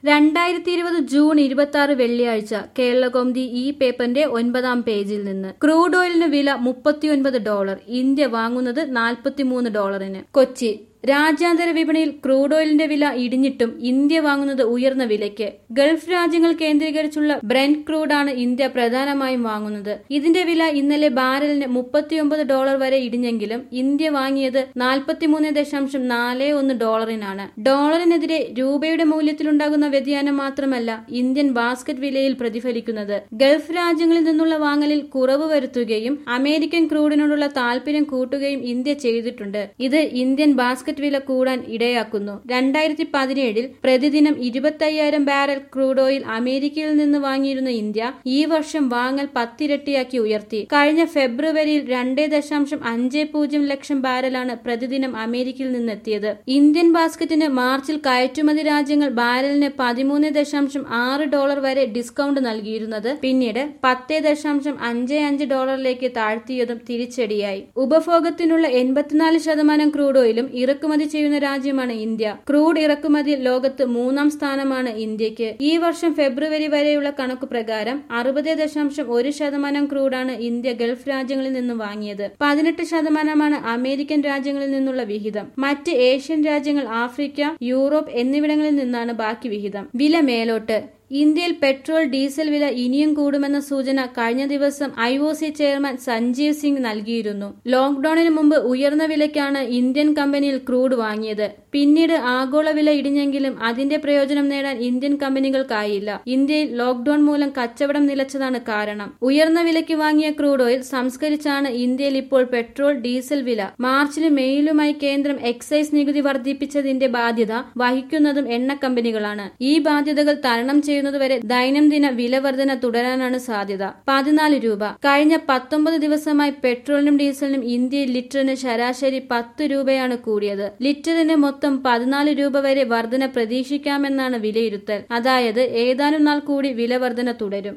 രണ്ടായിരത്തി ഇരുപത് ജൂൺ ഇരുപത്തി ആറ് വെള്ളിയാഴ്ച കേരളകൗമുദി ഈ പേപ്പറിന്റെ ഒൻപതാം പേജിൽ നിന്ന് ക്രൂഡ് ഓയിലിന് വില മുപ്പത്തിയൊൻപത് ഡോളർ ഇന്ത്യ വാങ്ങുന്നത് നാൽപ്പത്തിമൂന്ന് ഡോളറിന് കൊച്ചി രാജ്യാന്തര വിപണിയിൽ ക്രൂഡ് ഓയിലിന്റെ വില ഇടിഞ്ഞിട്ടും ഇന്ത്യ വാങ്ങുന്നത് ഉയർന്ന വിലയ്ക്ക് ഗൾഫ് രാജ്യങ്ങൾ കേന്ദ്രീകരിച്ചുള്ള ബ്രെൻഡ് ക്രൂഡാണ് ഇന്ത്യ പ്രധാനമായും വാങ്ങുന്നത് ഇതിന്റെ വില ഇന്നലെ ബാരലിന് മുപ്പത്തിയൊമ്പത് ഡോളർ വരെ ഇടിഞ്ഞെങ്കിലും ഇന്ത്യ വാങ്ങിയത് നാൽപ്പത്തിമൂന്ന് ദശാംശം നാല് ഒന്ന് ഡോളറിനാണ് ഡോളറിനെതിരെ രൂപയുടെ മൂല്യത്തിലുണ്ടാകുന്ന വ്യതിയാനം മാത്രമല്ല ഇന്ത്യൻ ബാസ്ക്കറ്റ് വിലയിൽ പ്രതിഫലിക്കുന്നത് ഗൾഫ് രാജ്യങ്ങളിൽ നിന്നുള്ള വാങ്ങലിൽ കുറവ് വരുത്തുകയും അമേരിക്കൻ ക്രൂഡിനോടുള്ള താൽപര്യം കൂട്ടുകയും ഇന്ത്യ ചെയ്തിട്ടുണ്ട് ഇത് ഇന്ത്യൻ ബാസ്ക്കറ്റ് വില കൂടാൻ ഇടയാക്കുന്നു രണ്ടായിരത്തി പതിനേഴിൽ പ്രതിദിനം ഇരുപത്തയ്യായിരം ബാരൽ ക്രൂഡ് ഓയിൽ അമേരിക്കയിൽ നിന്ന് വാങ്ങിയിരുന്ന ഇന്ത്യ ഈ വർഷം വാങ്ങൽ പത്തിരട്ടിയാക്കി ഉയർത്തി കഴിഞ്ഞ ഫെബ്രുവരിയിൽ രണ്ടേ ദശാംശം അഞ്ച് പൂജ്യം ലക്ഷം ബാരലാണ് പ്രതിദിനം അമേരിക്കയിൽ നിന്നെത്തിയത് ഇന്ത്യൻ ബാസ്ക്കറ്റിന് മാർച്ചിൽ കയറ്റുമതി രാജ്യങ്ങൾ ബാരലിന് പതിമൂന്ന് ദശാംശം ആറ് ഡോളർ വരെ ഡിസ്കൗണ്ട് നൽകിയിരുന്നത് പിന്നീട് പത്ത് ദശാംശം അഞ്ച് അഞ്ച് ഡോളറിലേക്ക് താഴ്ത്തിയതും തിരിച്ചടിയായി ഉപഭോഗത്തിനുള്ള എൺപത്തിനാല് ശതമാനം ക്രൂഡ് ഓയിലും ഇറക്കുമതി ചെയ്യുന്ന രാജ്യമാണ് ഇന്ത്യ ക്രൂഡ് ഇറക്കുമതിയിൽ ലോകത്ത് മൂന്നാം സ്ഥാനമാണ് ഇന്ത്യക്ക് ഈ വർഷം ഫെബ്രുവരി വരെയുള്ള കണക്കു പ്രകാരം അറുപത് ദശാംശം ഒരു ശതമാനം ക്രൂഡാണ് ഇന്ത്യ ഗൾഫ് രാജ്യങ്ങളിൽ നിന്ന് വാങ്ങിയത് പതിനെട്ട് ശതമാനമാണ് അമേരിക്കൻ രാജ്യങ്ങളിൽ നിന്നുള്ള വിഹിതം മറ്റ് ഏഷ്യൻ രാജ്യങ്ങൾ ആഫ്രിക്ക യൂറോപ്പ് എന്നിവിടങ്ങളിൽ നിന്നാണ് ബാക്കി വിഹിതം വില മേലോട്ട് ഇന്ത്യയിൽ പെട്രോൾ ഡീസൽ വില ഇനിയും കൂടുമെന്ന സൂചന കഴിഞ്ഞ ദിവസം I O C chairman Sanjeev Singh നൽകിയിരുന്നു ലോക്ഡൌണിന് മുമ്പ് ഉയർന്ന വിലയ്ക്കാണ് ഇന്ത്യൻ കമ്പനിയിൽ ക്രൂഡ് വാങ്ങിയത് പിന്നീട് ആഗോള വില ഇടിഞ്ഞെങ്കിലും അതിന്റെ പ്രയോജനം നേടാൻ ഇന്ത്യൻ കമ്പനികൾക്കായില്ല ഇന്ത്യയിൽ ലോക്ഡൌൺ മൂലം കച്ചവടം നിലച്ചതാണ് കാരണം ഉയർന്ന വിലയ്ക്ക് വാങ്ങിയ ക്രൂഡ് ഓയിൽ സംസ്കരിച്ചാണ് ഇന്ത്യയിൽ ഇപ്പോൾ പെട്രോൾ ഡീസൽ വില മാർച്ചിലും മെയിലുമായി കേന്ദ്രം എക്സൈസ് നികുതി വർദ്ധിപ്പിച്ചതിന്റെ ബാധ്യത വഹിക്കുന്നതും എണ്ണ കമ്പനികളാണ് ഈ ബാധ്യതകൾ തരണം ചെയ്യുന്നതുവരെ ദൈനംദിന വില വർധന തുടരാനാണ് സാധ്യത പതിനാല് രൂപ കഴിഞ്ഞ പത്തൊമ്പത് ദിവസമായി പെട്രോളിനും ഡീസലിനും ഇന്ത്യയിൽ ലിറ്ററിന് ശരാശരി പത്ത് രൂപയാണ് കൂടിയത് ലിറ്ററിന് മൊത്തം പതിനാല് രൂപ വരെ വർധന പ്രതീക്ഷിക്കാമെന്നാണ് വിലയിരുത്തൽ അതായത് ഏതാനും നാൾ കൂടി വില വർധന തുടരും